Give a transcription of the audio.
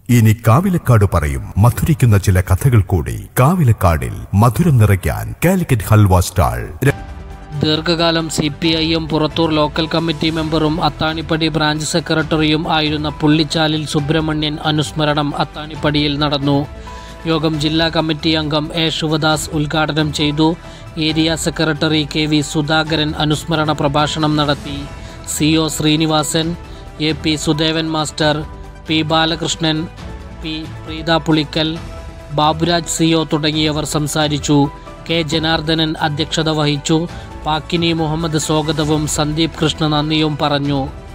ഇനി കാവിലക്കാട് പറയും മധുരിക്കുന്ന ചില കഥകൾ കൂടി കാവിലക്കാടിൽ മധുരം നിറയ്ക്കാൻ കാലിക്കറ്റ് ഹൽവ സ്റ്റാൾ ദീർഘകാലം C P I M Purathur local committee മെമ്പറും അത്താണിപ്പടി ബ്രാഞ്ച് സെക്രട്ടറിയും ആയിരുന്ന പുള്ളിച്ചാലിൽ സുബ്രഹ്മണ്യൻ അനുസ്മരണം അത്താണിപ്പടിയിൽ നടന്നു യോഗം ജില്ലാ കമ്മിറ്റി അംഗം എ ശിവദാസ് ഉദ്ഘാടനം ചെയ്തു area secretary K V Sudhakaran അനുസ്മരണ പ്രഭാഷണം നടത്തി C O Srinivasan A P Sudevan master P Balakrishnan P Preetha Pulikkal Baburaj C O തുടങ്ങിയവർ സംസാരിച്ചു കെ ജനാർദ്ദനൻ അധ്യക്ഷത വഹിച്ചു പാക്കിനി മുഹമ്മദ് സ്വാഗതവും സന്ദീപ് കൃഷ്ണ നന്ദിയും പറഞ്ഞു